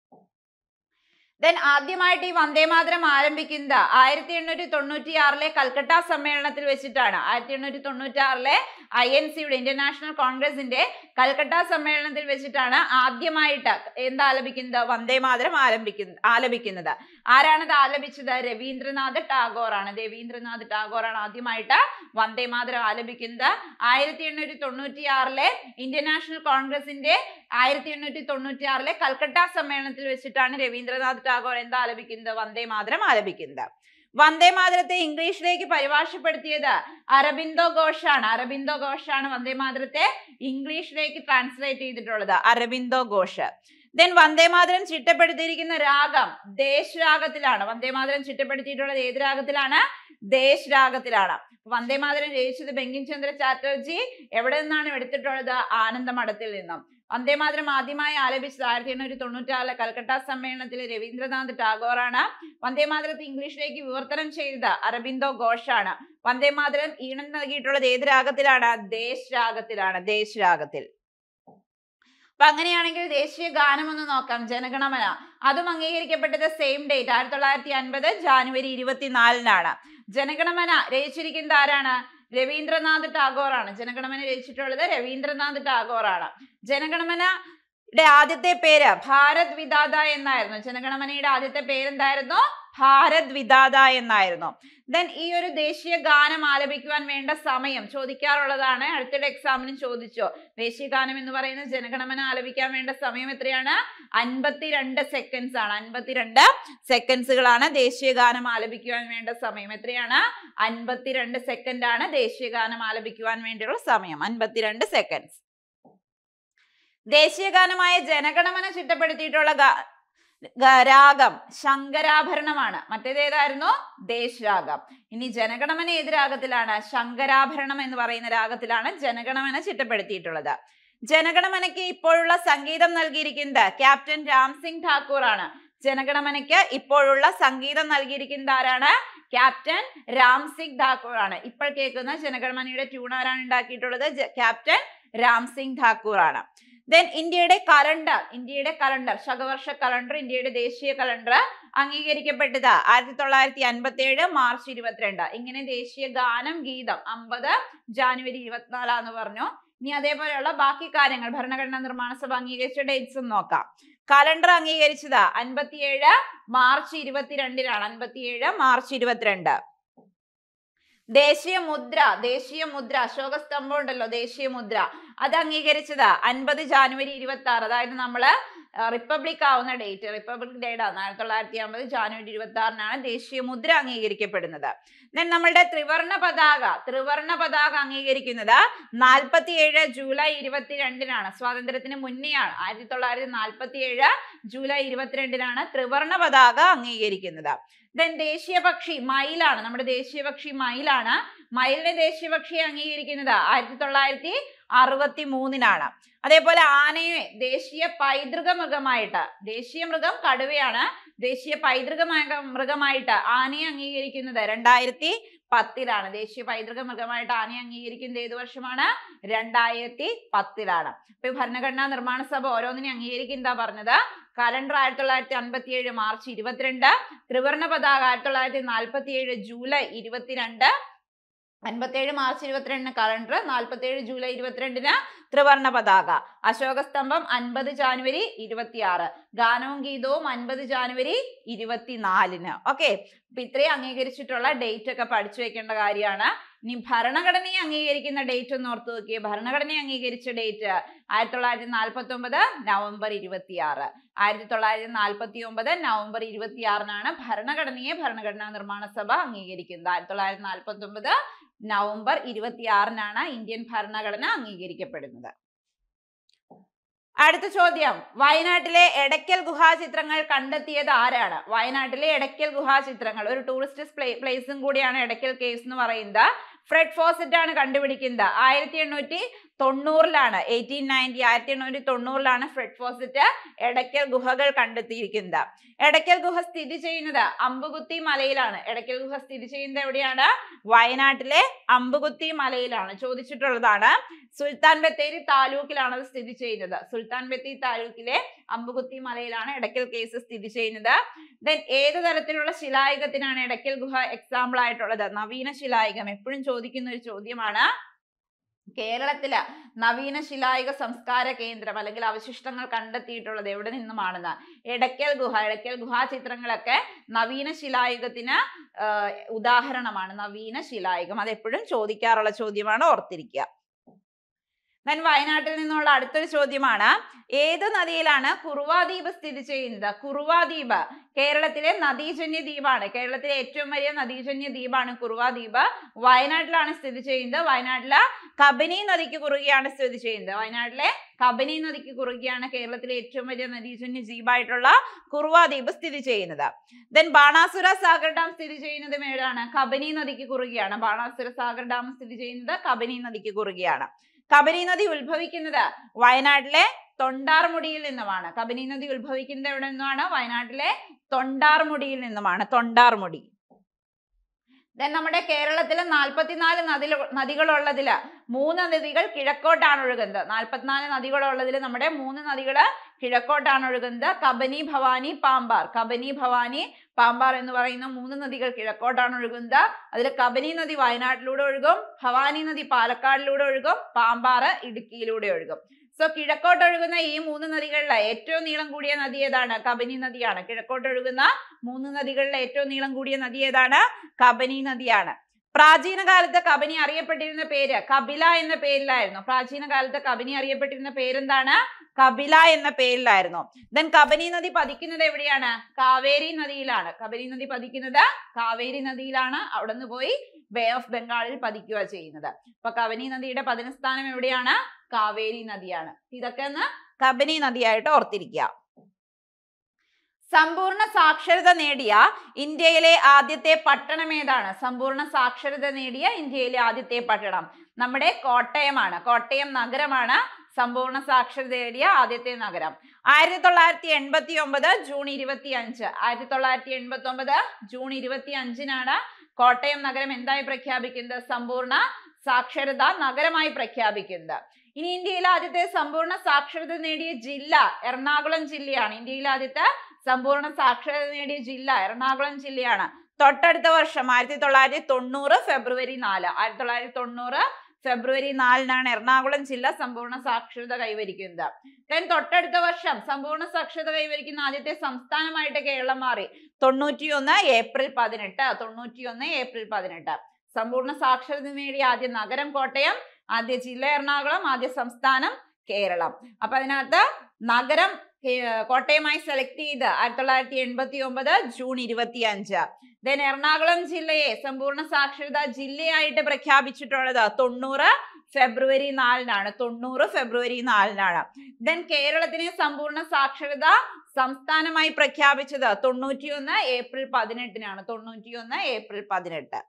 Speaker 1: ദെൻ ആദ്യമായിട്ട് ഈ വന്ദേമാതരം ആരംഭിക്കുന്നത് ആയിരത്തി എണ്ണൂറ്റി തൊണ്ണൂറ്റി ആറിലെ കൽക്കട്ട സമ്മേളനത്തിൽ വെച്ചിട്ടാണ് ആയിരത്തി എണ്ണൂറ്റി തൊണ്ണൂറ്റി ആറിലെ ഐ എൻ സിയുടെ ഇന്റർനാഷണൽ കോൺഗ്രസിന്റെ കൽക്കട്ട സമ്മേളനത്തിൽ വെച്ചിട്ടാണ് ആദ്യമായിട്ട് എന്താ ആലപിക്കുന്നത് വന്ദേമാതരം ആലപിക്കുന്നത് ആലപിക്കുന്നത് ആരാണത് ആലപിച്ചത് രവീന്ദ്രനാഥ് ടാഗോർ ആണ് രവീന്ദ്രനാഥ് ടാഗോർ ആണ് ആദ്യമായിട്ട് വന്ദേമാതരം ആലപിക്കുന്നത് ആയിരത്തി എണ്ണൂറ്റി തൊണ്ണൂറ്റി ആറിലെ ഇന്റർനാഷണൽ കോൺഗ്രസിന്റെ ആയിരത്തി എണ്ണൂറ്റി തൊണ്ണൂറ്റി ആറിലെ കൽക്കട്ട സമ്മേളനത്തിൽ വെച്ചിട്ടാണ് രവീന്ദ്രനാഥ് ടാഗോർ എന്താ ആലപിക്കുന്നത് വന്ദേമാതരം ആലപിക്കുന്നത് വന്ദേമാതരത്തെ ഇംഗ്ലീഷിലേക്ക് പരിഭാഷപ്പെടുത്തിയത് അരബിന്ദോ ഘോഷാണ് അരബിന്ദോ ഘോഷാണ് വന്ദേമാതരത്തെ ഇംഗ്ലീഷിലേക്ക് ട്രാൻസ്ലേറ്റ് ചെയ്തിട്ടുള്ളത് അരബിന്ദോ ഘോഷ് ദെൻ വന്ദേമാതരം ചിട്ടപ്പെടുത്തിയിരിക്കുന്ന രാഗം ദേശ് രാഗത്തിലാണ് വന്ദേമാതരം ചിട്ടപ്പെടുത്തിയിട്ടുള്ളത് ഏത് രാഗത്തിലാണ് ദേശ് രാഗത്തിലാണ് വന്ദേമാതരം രചിച്ചത് ബങ്കിം ചന്ദ്ര ചാറ്റർജി എവിടെ നിന്നാണ് എടുത്തിട്ടുള്ളത് ആനന്ദമഠത്തിൽ നിന്നും വന്ദേമാതരം ആദ്യമായി ആലപിച്ചത് ആയിരത്തി എണ്ണൂറ്റി തൊണ്ണൂറ്റാറിലെ കൽക്കട്ട സമ്മേളനത്തിലെ രവീന്ദ്രനാഥ് ടാഗോറാണ് വന്ദേമാതരത്തെ ഇംഗ്ലീഷിലേക്ക് വിവർത്തനം ചെയ്തത് അരബിന്ദോ ഘോഷാണ് വന്ദേമാതരം ഈണം നൽകിയിട്ടുള്ളത് ഏത് രാഗത്തിലാണ് ദേശ് രാഗത്തിലാണ് ദേശ് രാഗത്തിൽ അപ്പൊ അങ്ങനെയാണെങ്കിൽ ദേശീയ ഗാനം ഒന്ന് നോക്കാം ജനഗണമന അതും അംഗീകരിക്കപ്പെട്ടത് സെയിം ഡേറ്റ് ആയിരത്തി തൊള്ളായിരത്തി അൻപത് ജാനുവരി ഇരുപത്തിനാലിനാണ് ജനഗണമന രചിച്ചിരിക്കുന്നത് ആരാണ് രവീന്ദ്രനാഥ് ടാഗോർ ആണ് ജനഗണമന രചിച്ചിട്ടുള്ളത് രവീന്ദ്രനാഥ് ടാഗോർ ആണ് ജനഗണമനയുടെ ആദ്യത്തെ പേര് ഭാരത് വിദാത എന്നായിരുന്നു ജനഗണമനയുടെ ആദ്യത്തെ പേരെന്തായിരുന്നു ഭാരത് വിദാത എന്നായിരുന്നു ദെൻ ഈ ഒരു ദേശീയ ഗാനം ആലപിക്കുവാൻ വേണ്ട സമയം ചോദിക്കാറുള്ളതാണ് അടുത്തിടെ എക്സാമിനും ചോദിച്ചു ദേശീയ ഗാനം എന്ന് പറയുന്നത് ജനഗണമന ആലപിക്കാൻ വേണ്ട സമയം എത്രയാണ് അൻപത്തിരണ്ട് സെക്കൻഡ്സ് ആണ് അൻപത്തിരണ്ട് സെക്കൻഡ്സുകളാണ് ദേശീയ ഗാനം ആലപിക്കുവാൻ വേണ്ട സമയം എത്രയാണ് അൻപത്തിരണ്ട് സെക്കൻഡ് ആണ് ദേശീയ ഗാനം ആലപിക്കുവാൻ വേണ്ടിയുള്ള സമയം അൻപത്തിരണ്ട് സെക്കൻഡ്സ് ദേശീയ ഗാനമായ ജനഗണമന ചിട്ടപ്പെടുത്തിയിട്ടുള്ള ഗാ- ഗ- രാഗം ശങ്കരാഭരണമാണ് മറ്റേത് ഏതായിരുന്നു ദേശ് രാഗം ഇനി ജനഗണമന ഏത് രാഗത്തിലാണ് ശങ്കരാഭരണം എന്ന് പറയുന്ന രാഗത്തിലാണ് ജനഗണമന ചിട്ടപ്പെടുത്തിയിട്ടുള്ളത് ജനഗണമനയ്ക്ക് ഇപ്പോഴുള്ള സംഗീതം നൽകിയിരിക്കുന്നത് ക്യാപ്റ്റൻ രാം സിംഗ് ഠാക്കൂർ ആണ് ജനഗണമനയ്ക്ക് ഇപ്പോഴുള്ള സംഗീതം നൽകിയിരിക്കുന്നത് ആരാണ് ക്യാപ്റ്റൻ രാം സിംഗ് ഠാക്കൂർ ആണ് ഇപ്പോൾ കേൾക്കുന്ന ജനഗണമനയുടെ ട്യൂൺ ആരാണ് ഉണ്ടാക്കിയിട്ടുള്ളത് ജ- ക്യാപ്റ്റൻ രാം സിംഗ് ഠാക്കൂർ ആണ് ദെൻ ഇന്ത്യയുടെ കലണ്ടർ ഇന്ത്യയുടെ കലണ്ടർ ശകവർഷ കലണ്ടർ ഇന്ത്യയുടെ ദേശീയ കലണ്ടർ അംഗീകരിക്കപ്പെട്ടത് ആയിരത്തി തൊള്ളായിരത്തി അൻപത്തി ഏഴ് മാർച്ച് ഇരുപത്തിരണ്ട് ഇങ്ങനെ ദേശീയ ഗാനം ഗീതം അമ്പത് ജാനുവരി ഇരുപത്തിനാലാന്ന് പറഞ്ഞു ഇനി അതേപോലെയുള്ള ബാക്കി കാര്യങ്ങൾ ഭരണഘടനാ നിർമ്മാണ സഭ അംഗീകരിച്ച ഡേറ്റ്സും നോക്കാം കലണ്ടർ അംഗീകരിച്ചത് അൻപത്തിയേഴ് മാർച്ച് ഇരുപത്തിരണ്ടിനാണ് അൻപത്തിയേഴ് മാർച്ച് ഇരുപത്തിരണ്ട് ദേശീയ മുദ്ര ദേശീയ മുദ്ര അശോക സ്തംഭം ഉണ്ടല്ലോ ദേശീയ മുദ്ര അത് അംഗീകരിച്ചത് അൻപത് ജാനുവരി ഇരുപത്തി ആറ് അതായത് നമ്മള് റിപ്പബ്ലിക് ആവുന്ന ഡേറ്റ് റിപ്പബ്ലിക് ഡേറ്റ് ആണ് ആയിരത്തി തൊള്ളായിരത്തി അമ്പത് ജാനുവരി ഇരുപത്തി ആറിനാണ് ദേശീയ മുദ്ര അംഗീകരിക്കപ്പെടുന്നത് ദെൻ നമ്മളുടെ ത്രിവർണ പതാക ത്രിവർണ പതാക അംഗീകരിക്കുന്നത് നാൽപ്പത്തി ഏഴ് ജൂലൈ ഇരുപത്തിരണ്ടിനാണ് സ്വാതന്ത്ര്യത്തിന് മുന്നെയാണ് ആയിരത്തി തൊള്ളായിരത്തി നാൽപ്പത്തി ഏഴ് ജൂലൈ ഇരുപത്തിരണ്ടിനാണ് ത്രിവർണ പതാക അംഗീകരിക്കുന്നത് ദെൻ ദേശീയ പക്ഷി മയിലാണ് നമ്മുടെ ദേശീയ പക്ഷി മയിലാണ് മയിലിനെ ദേശീയ പക്ഷിയെ അംഗീകരിക്കുന്നത് ആയിരത്തി തൊള്ളായിരത്തി അറുപത്തി മൂന്നിനാണ് അതേപോലെ ആനയെ ദേശീയ പൈതൃക മൃഗമായിട്ട് ദേശീയ മൃഗം കടുവയാണ് ദേശീയ പൈതൃക മൃഗ- മൃഗമായിട്ട് ആനയെ അംഗീകരിക്കുന്നത് രണ്ടായിരത്തി പത്തിലാണ് ദേശീയ പൈതൃക മൃഗമായിട്ട് ആനയെ അംഗീകരിക്കുന്നത് ഏത് വർഷമാണ് രണ്ടായിരത്തി പത്തിലാണ് ഇപ്പൊ ഈ ഭരണഘടനാ നിർമ്മാണ സഭ ഓരോന്നിനെ അംഗീകരിക്കുന്നതാ പറഞ്ഞത് കലണ്ടർ ആയിരത്തി തൊള്ളായിരത്തി അൻപത്തി ഏഴ് മാർച്ച് ഇരുപത്തിരണ്ട് ത്രിവർണ പതാക ആയിരത്തി തൊള്ളായിരത്തി നാൽപ്പത്തി ഏഴ് ജൂലൈ ഇരുപത്തിരണ്ട് അൻപത്തേഴ് മാർച്ച് ഇരുപത്തിരണ്ടിന് കലണ്ടർ നാൽപ്പത്തേഴ് ജൂലൈ ഇരുപത്തിരണ്ടിന് ത്രിവർണ പതാക അശോക സ്തംഭം അൻപത് ജാനുവരി ഇരുപത്തിയാറ് ഗാനവും ഗീതവും അൻപത് ജാനുവരി ഇരുപത്തിനാലിന് ഓക്കെ അപ്പൊ ഇത്രയും അംഗീകരിച്ചിട്ടുള്ള ഡേറ്റ് ഒക്കെ പഠിച്ചു വെക്കേണ്ട കാര്യമാണ് ഇനി ഭരണഘടനയെ അംഗീകരിക്കുന്ന ഡേറ്റ് ഒന്ന് ഓർത്ത് നോക്കിയേ ഭരണഘടനയെ അംഗീകരിച്ച ഡേറ്റ് ആയിരത്തി തൊള്ളായിരത്തി നാൽപ്പത്തി ഒമ്പത് നവംബർ ഇരുപത്തിയാറ് ആയിരത്തി തൊള്ളായിരത്തി നാൽപ്പത്തി ഒമ്പത് നവംബർ ഇരുപത്തിയാറിനാണ് ഭരണഘടനയെ ഭരണഘടനാ നിർമ്മാണ സഭ അംഗീകരിക്കുന്നത് ആയിരത്തി തൊള്ളായിരത്തി നാൽപ്പത്തി ഒമ്പത് നവംബർ ഇരുപത്തിയാറിനാണ് ഇന്ത്യൻ ഭരണഘടന അംഗീകരിക്കപ്പെടുന്നത് അടുത്ത ചോദ്യം വയനാട്ടിലെ എടയ്ക്കൽ ഗുഹാചിത്രങ്ങൾ കണ്ടെത്തിയത് ആരാണ് വയനാട്ടിലെ എടയ്ക്കൽ ഗുഹാചിത്രങ്ങൾ ഒരു ടൂറിസ്റ്റ് പ്ലേസും കൂടിയാണ് എടയ്ക്കൽ കേവ്സ് എന്ന് പറയുന്നത് ഫ്രെഡ് ഫോസറ്റ് ആണ് കണ്ടുപിടിക്കുന്നത് ആയിരത്തി എണ്ണൂറ്റി തൊണ്ണൂറിലാണ് എയ്റ്റീൻ നയൻറ്റി ആയിരത്തി എണ്ണൂറ്റി തൊണ്ണൂറിലാണ് ഫ്രെഡ് ഫോസറ്റ് എടയ്ക്കൽ ഗുഹകൾ കണ്ടെത്തിയിരിക്കുന്നത് എടയ്ക്കൽ ഗുഹ സ്ഥിതി ചെയ്യുന്നത് അമ്പുകുത്തി മലയിലാണ് എടയ്ക്കൽ ഗുഹ സ്ഥിതി ചെയ്യുന്നത് എവിടെയാണ് വയനാട്ടിലെ അമ്പുകുത്തി മലയിലാണ് ചോദിച്ചിട്ടുള്ളതാണ് സുൽത്താൻ ബത്തേരി താലൂക്കിലാണ് അത് സ്ഥിതി ചെയ്യുന്നത് സുൽത്താൻ ബത്തേരി താലൂക്കിലെ അമ്പുകുത്തി മലയിലാണ് എടയ്ക്കൽ കേസ് സ്ഥിതി ചെയ്യുന്നത് ദെൻ ഏത് തരത്തിലുള്ള ശിലായുഗത്തിനാണ് എടയ്ക്കൽ ഗുഹ എക്സാമ്പിൾ ആയിട്ടുള്ളത് നവീന ശിലായുഗം എപ്പോഴും ചോദിക്കുന്ന ഒരു ചോദ്യമാണ് കേരളത്തില് നവീന ശിലായുഗ സംസ്കാര കേന്ദ്രം അല്ലെങ്കിൽ അവശിഷ്ടങ്ങൾ കണ്ടെത്തിയിട്ടുള്ളത് എവിടെ നിന്നുമാണെന്ന് എടയ്ക്കൽ ഗുഹ എടയ്ക്കൽ ഗുഹാചിത്രങ്ങളൊക്കെ നവീന ശിലായുഗത്തിന് ആഹ് ഉദാഹരണമാണ് നവീന ശിലായുഗം അത് എപ്പോഴും ചോദിക്കാറുള്ള ചോദ്യമാണ് ഓർത്തിരിക്കുക ദെൻ വയനാട്ടിൽ നിന്നുള്ള അടുത്തൊരു ചോദ്യമാണ് ഏത് നദിയിലാണ് കുറുവാ ദ്വീപ് സ്ഥിതി ചെയ്യുന്നത് കുറുവാ ദ്വീപ് കേരളത്തിലെ നദീജന്യ ദ്വീപാണ് കേരളത്തിലെ ഏറ്റവും വലിയ നദീജന്യ ദ്വീപാണ് കുറുവാ ദ്വീപ് വയനാട്ടിലാണ് സ്ഥിതി ചെയ്യുന്നത് വയനാട്ടിലെ കബനി നദിക്ക് കുറുകെയാണ് സ്ഥിതി ചെയ്യുന്നത് വയനാട്ടിലെ കബനി നദിക്ക് കുറുകെയാണ് കേരളത്തിലെ ഏറ്റവും വലിയ നദീജന്യ ദ്വീപായിട്ടുള്ള കുറുവാ ദ്വീപ് സ്ഥിതി ചെയ്യുന്നത് ദെൻ ബാണാസുര സാഗർ ഡാം സ്ഥിതി ചെയ്യുന്നത് എവിടെയാണ് കബനി നദിക്ക് കുറുകെയാണ് ബാണാസുര സാഗർ ഡാം സ്ഥിതി ചെയ്യുന്നത് കബനി നദിക്ക് കുറുകെയാണ് കബനി നദി ഉത്ഭവിക്കുന്നത് വയനാട്ടിലെ തൊണ്ടാർമുടിയിൽ നിന്നുമാണ് കബനി നദി ഉത്ഭവിക്കുന്നത് എവിടെ നിന്നുമാണ് വയനാട്ടിലെ തൊണ്ടാർമുടിയിൽ നിന്നുമാണ് തൊണ്ടാർമുടി ദെൻ നമ്മുടെ കേരളത്തിലെ നാൽപ്പത്തിനാല് നദി നദികളുള്ളതില് മൂന്ന് നദികൾ കിഴക്കോട്ടാണ് ഒഴുകുന്നത് നാൽപ്പത്തിനാല് നദികളുള്ളതിൽ നമ്മുടെ മൂന്ന് നദികള് കിഴക്കോട്ടാണ് ഒഴുകുന്നത് കബനി ഭവാനി പാമ്പാർ കബനി ഭവാനി പാമ്പാർ എന്ന് പറയുന്ന മൂന്ന് നദികൾ കിഴക്കോട്ടാണ് ഒഴുകുന്നത് അതിൽ കബനി നദി വയനാട്ടിലൂടെ ഒഴുകും ഭവാനി നദി പാലക്കാടിലൂടെ ഒഴുകും പാമ്പാർ ഇടുക്കിയിലൂടെ ഒഴുകും സോ കിഴക്കോട്ട് ഒഴുകുന്ന ഈ മൂന്ന് നദികളിലെ ഏറ്റവും നീളം കൂടിയ നദി ഏതാണ് കബനി നദിയാണ് കിഴക്കോട്ട് ഒഴുകുന്ന മൂന്ന് നദികളിലെ ഏറ്റവും നീളം കൂടിയ നദി ഏതാണ് കബനി നദിയാണ് പ്രാചീന കാലത്ത് കബനി അറിയപ്പെട്ടിരുന്ന പേര് കപില എന്ന പേരിലായിരുന്നു പ്രാചീന കാലത്ത് കബനി അറിയപ്പെട്ടിരുന്ന പേരെന്താണ് കപില എന്ന പേരിലായിരുന്നു ദെൻ കബനി നദി പതിക്കുന്നത് എവിടെയാണ് കാവേരി നദിയിലാണ് കബനി നദി പതിക്കുന്നത് കാവേരി നദിയിലാണ് അവിടെ നിന്ന് പോയി ബേ ഓഫ് ബംഗാളിൽ പതിക്കുക ചെയ്യുന്നത് അപ്പൊ കബനി നദിയുടെ പതനസ്ഥാനം എവിടെയാണ് കാവേരി നദിയാണ് ഇതൊക്കെ ഒന്ന് കബനി നദിയായിട്ട് ഓർത്തിരിക്കുക സമ്പൂർണ്ണ സാക്ഷരത നേടിയ ഇന്ത്യയിലെ ആദ്യത്തെ പട്ടണം ഏതാണ് സമ്പൂർണ്ണ സാക്ഷരത നേടിയ ഇന്ത്യയിലെ ആദ്യത്തെ പട്ടണം നമ്മുടെ കോട്ടയമാണ് കോട്ടയം നഗരമാണ് സമ്പൂർണ്ണ സാക്ഷരത നേടിയ ആദ്യത്തെ നഗരം ആയിരത്തി തൊള്ളായിരത്തി എൺപത്തി ഒമ്പത് ജൂൺ ഇരുപത്തി അഞ്ച് ആയിരത്തി തൊള്ളായിരത്തി എൺപത്തി ഒമ്പത് ജൂൺ ഇരുപത്തി അഞ്ചിനാണ് കോട്ടയം നഗരം എന്തായി പ്രഖ്യാപിക്കുന്നത് സമ്പൂർണ്ണ സാക്ഷരതാ നഗരമായി പ്രഖ്യാപിക്കുന്നത് ഇനി ഇന്ത്യയിലെ ആദ്യത്തെ സമ്പൂർണ്ണ സാക്ഷരത നേടിയ ജില്ല എറണാകുളം ജില്ലയാണ് ഇന്ത്യയിലെ ആദ്യത്തെ സമ്പൂർണ്ണ സാക്ഷരത നേടിയ ജില്ല എറണാകുളം ജില്ലയാണ് തൊട്ടടുത്ത വർഷം ആയിരത്തി തൊള്ളായിരത്തി തൊണ്ണൂറ് ഫെബ്രുവരി നാല് ആയിരത്തി തൊള്ളായിരത്തി തൊണ്ണൂറ് ഫെബ്രുവരി നാലിനാണ് എറണാകുളം ജില്ല സമ്പൂർണ്ണ സാക്ഷരത കൈവരിക്കുന്നത് ദെൻ തൊട്ടടുത്ത വർഷം സമ്പൂർണ്ണ സാക്ഷരത കൈവരിക്കുന്ന ആദ്യത്തെ സംസ്ഥാനമായിട്ട് കേരളം മാറി തൊണ്ണൂറ്റിയൊന്ന് ഏപ്രിൽ പതിനെട്ട് തൊണ്ണൂറ്റിയൊന്ന് ഏപ്രിൽ പതിനെട്ട് സമ്പൂർണ്ണ സാക്ഷരത നേടിയ ആദ്യ നഗരം കോട്ടയം ആദ്യ ജില്ല എറണാകുളം ആദ്യ സംസ്ഥാനം കേരളം അപ്പൊ അതിനകത്ത് നഗരം കേ- കോട്ടയമായി സെലക്ട് ചെയ്ത് ആയിരത്തി തൊള്ളായിരത്തി എൺപത്തി ഒമ്പത് ജൂൺ ഇരുപത്തി അഞ്ച് ദെൻ എറണാകുളം ജില്ലയെ സമ്പൂർണ്ണ സാക്ഷരതാ ജില്ലയായിട്ട് പ്രഖ്യാപിച്ചിട്ടുള്ളത് തൊണ്ണൂറ് ഫെബ്രുവരി നാലിനാണ് തൊണ്ണൂറ് ഫെബ്രുവരി നാലിനാണ് ദെൻ കേരളത്തിനെ സമ്പൂർണ്ണ സാക്ഷരത സംസ്ഥാനമായി പ്രഖ്യാപിച്ചത് തൊണ്ണൂറ്റിയൊന്ന് ഏപ്രിൽ പതിനെട്ടിനാണ് തൊണ്ണൂറ്റിയൊന്ന് ഏപ്രിൽ പതിനെട്ട്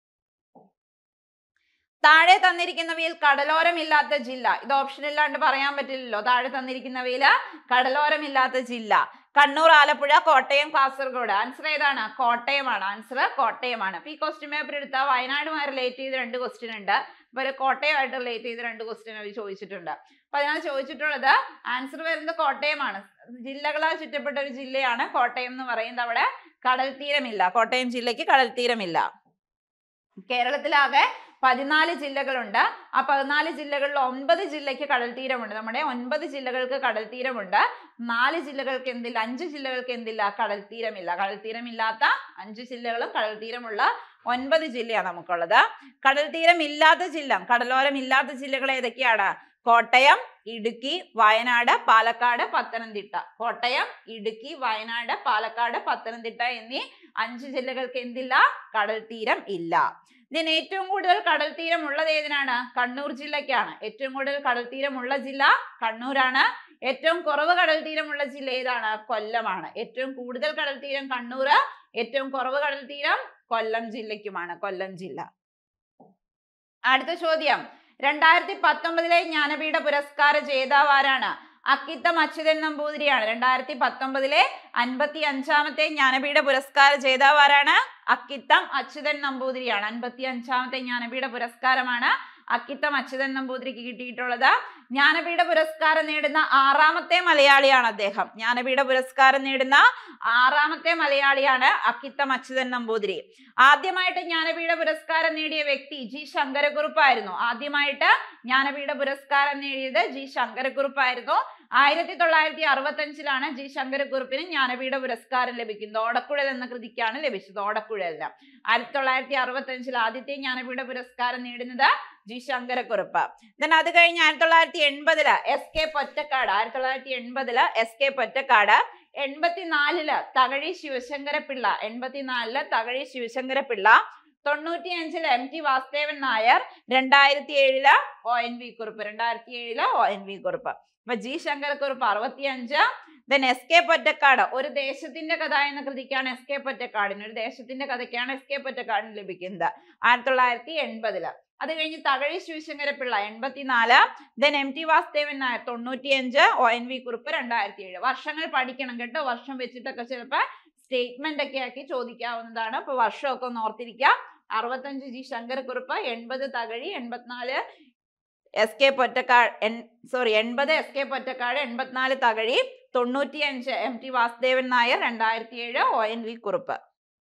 Speaker 1: താഴെ തന്നിരിക്കുന്നവയിൽ കടലോരമില്ലാത്ത ജില്ല ഇത് ഓപ്ഷൻ ഇല്ലാണ്ട് പറയാൻ പറ്റില്ലല്ലോ താഴെ തന്നിരിക്കുന്നവയിൽ കടലോരമില്ലാത്ത ജില്ല കണ്ണൂർ ആലപ്പുഴ കോട്ടയം കാസർഗോഡ് ആൻസർ ഏതാണ് കോട്ടയമാണ് ആൻസർ കോട്ടയമാണ് അപ്പൊ ഈ ക്വസ്റ്റ്യൻ പേപ്പർ എടുത്താൽ വയനാടുമായി റിലേറ്റ് ചെയ്ത് രണ്ട് ക്വസ്റ്റ്യൻ ഉണ്ട് അപ്പൊ ഒരു കോട്ടയമായിട്ട് റിലേറ്റ് ചെയ്ത് രണ്ട് ക്വസ്റ്റ്യൻ അവർ ചോദിച്ചിട്ടുണ്ട് അപ്പൊ അതിനകത്ത് ചോദിച്ചിട്ടുള്ളത് ആൻസർ വരുന്നത് കോട്ടയമാണ് ജില്ലകളാൽ ചുറ്റപ്പെട്ട ഒരു ജില്ലയാണ് കോട്ടയം എന്ന് പറയുന്നത് അവിടെ കടൽ തീരമില്ല കോട്ടയം ജില്ലയ്ക്ക് കടൽ തീരമില്ല കേരളത്തിലാകെ പതിനാല് ജില്ലകളുണ്ട് ആ പതിനാല് ജില്ലകളിൽ ഒൻപത് ജില്ലയ്ക്ക് കടൽ തീരമുണ്ട് നമ്മുടെ ഒൻപത് ജില്ലകൾക്ക് കടൽ തീരമുണ്ട് നാല് ജില്ലകൾക്ക് എന്തില്ല അഞ്ച് ജില്ലകൾക്ക് എന്തില്ല കടൽ തീരമില്ല കടൽ തീരമില്ലാത്ത അഞ്ച് ജില്ലകളും കടൽ തീരമുള്ള ഒൻപത് ജില്ലയാണ് നമുക്കുള്ളത് കടൽ തീരം ഇല്ലാത്ത ജില്ല കടലോരം ഇല്ലാത്ത ജില്ലകൾ ഏതൊക്കെയാണ് കോട്ടയം ഇടുക്കി വയനാട് പാലക്കാട് പത്തനംതിട്ട കോട്ടയം ഇടുക്കി വയനാട് പാലക്കാട് പത്തനംതിട്ട എന്നീ അഞ്ച് ജില്ലകൾക്ക് എന്തില്ല കടൽ തീരം ഇല്ല ഇതിന് ഏറ്റവും കൂടുതൽ കടൽ തീരം ഉള്ളത് ഏതിനാണ് കണ്ണൂർ ജില്ലയ്ക്കാണ് ഏറ്റവും കൂടുതൽ കടൽ തീരമുള്ള ജില്ല കണ്ണൂരാണ് ഏറ്റവും കുറവ് കടൽ തീരമുള്ള ജില്ല ഏതാണ് കൊല്ലമാണ് ഏറ്റവും കൂടുതൽ കടൽ തീരം കണ്ണൂർ ഏറ്റവും കുറവ് കടൽ തീരം കൊല്ലം ജില്ലയ്ക്കുമാണ് കൊല്ലം ജില്ല അടുത്ത ചോദ്യം രണ്ടായിരത്തി പത്തൊമ്പതിലെ ജ്ഞാനപീഠ പുരസ്കാര ജേതാവ് ആരാണ് അക്കിത്തം അച്യുതൻ നമ്പൂതിരിയാണ് രണ്ടായിരത്തി പത്തൊമ്പതിലെ അൻപത്തി അഞ്ചാമത്തെ ജ്ഞാനപീഠ പുരസ്കാര ജേതാവ് ആരാണ് അക്കിത്തം അച്യുതൻ നമ്പൂതിരിയാണ് അൻപത്തി അഞ്ചാമത്തെ ജ്ഞാനപീഠ പുരസ്കാരമാണ് അക്കിത്തം അച്യുതൻ നമ്പൂതിരിക്ക് കിട്ടിയിട്ടുള്ളത് ജ്ഞാനപീഠ പുരസ്കാരം നേടുന്ന ആറാമത്തെ മലയാളിയാണ് അദ്ദേഹം ജ്ഞാനപീഠ പുരസ്കാരം നേടുന്ന ആറാമത്തെ മലയാളിയാണ് അക്കിത്തം അച്യുതൻ നമ്പൂതിരി ആദ്യമായിട്ട് ജ്ഞാനപീഠ പുരസ്കാരം നേടിയ വ്യക്തി ജി ശങ്കരക്കുറുപ്പായിരുന്നു ആദ്യമായിട്ട് ജ്ഞാനപീഠ പുരസ്കാരം നേടിയത് ജി ശങ്കരക്കുറുപ്പായിരുന്നു ആയിരത്തി തൊള്ളായിരത്തി അറുപത്തി അഞ്ചിലാണ് ജി ശങ്കരക്കുറുപ്പിന് ജ്ഞാനപീഠ പുരസ്കാരം ലഭിക്കുന്നത് ഓടക്കുഴൽ എന്ന കൃതിക്കാണ് ലഭിച്ചത് ഓടക്കുഴലിന് ആയിരത്തി തൊള്ളായിരത്തി അറുപത്തി അഞ്ചിൽ ആദ്യത്തെ ജ്ഞാനപീഠ പുരസ്കാരം നേടുന്നത് ജി ശങ്കരക്കുറുപ്പ് ദെൻ അത് കഴിഞ്ഞ് ആയിരത്തി തൊള്ളായിരത്തി എൺപതില് എസ് കെ പൊറ്റക്കാട് ആയിരത്തി തൊള്ളായിരത്തി എൺപതില് എസ് കെ പൊറ്റക്കാട് എൺപത്തിനാലില് തകഴി ശിവശങ്കര പിള്ള എൺപത്തിനാലില് തകഴി ശിവശങ്കര പിള്ള തൊണ്ണൂറ്റി അഞ്ചില് എം ടി വാസുദേവൻ നായർ രണ്ടായിരത്തി ഏഴില് ഒ എൻ വി കുറുപ്പ് രണ്ടായിരത്തി ഏഴില് ഒ എൻ വി കുറുപ്പ് അപ്പൊ ജി ശങ്കരക്കുറുപ്പ് അറുപത്തി അഞ്ച് ദെൻ എസ് കെ പൊറ്റക്കാട് ഒരു ദേശത്തിന്റെ കഥ എന്ന കൃതിക്കാണ് എസ് കെ പൊറ്റക്കാടിന് ഒരു ദേശത്തിന്റെ കഥയ്ക്കാണ് എസ് കെ പൊറ്റക്കാടിന് ലഭിക്കുന്നത് ആയിരത്തി തൊള്ളായിരത്തി എൺപതില് അത് കഴിഞ്ഞ് തകഴി ശിവശങ്കര പിള്ള എൺപത്തിനാല് then M T Vasudevan Nair തൊണ്ണൂറ്റിയഞ്ച് ഒ എൻ വി കുറുപ്പ് രണ്ടായിരത്തി ഏഴ് വർഷങ്ങൾ പഠിക്കണം കേട്ടോ വർഷം വെച്ചിട്ടൊക്കെ ചിലപ്പോൾ സ്റ്റേറ്റ്മെന്റ് ഒക്കെ ആക്കി ചോദിക്കാവുന്നതാണ് അപ്പൊ വർഷമൊക്കെ ഒന്ന് ഓർത്തിരിക്കുക അറുപത്തഞ്ച് ജി ശങ്കരക്കുറുപ്പ് എൺപത് തകഴി എൺപത്തിനാല് S K Pottekkatt N sorry എൺപത് എസ് കെ പൊറ്റക്കാട് എൺപത്തിനാല് തകഴി തൊണ്ണൂറ്റിയഞ്ച് എം ടി വാസുദേവൻ നായർ രണ്ടായിരത്തി ഏഴ് O N V Kurup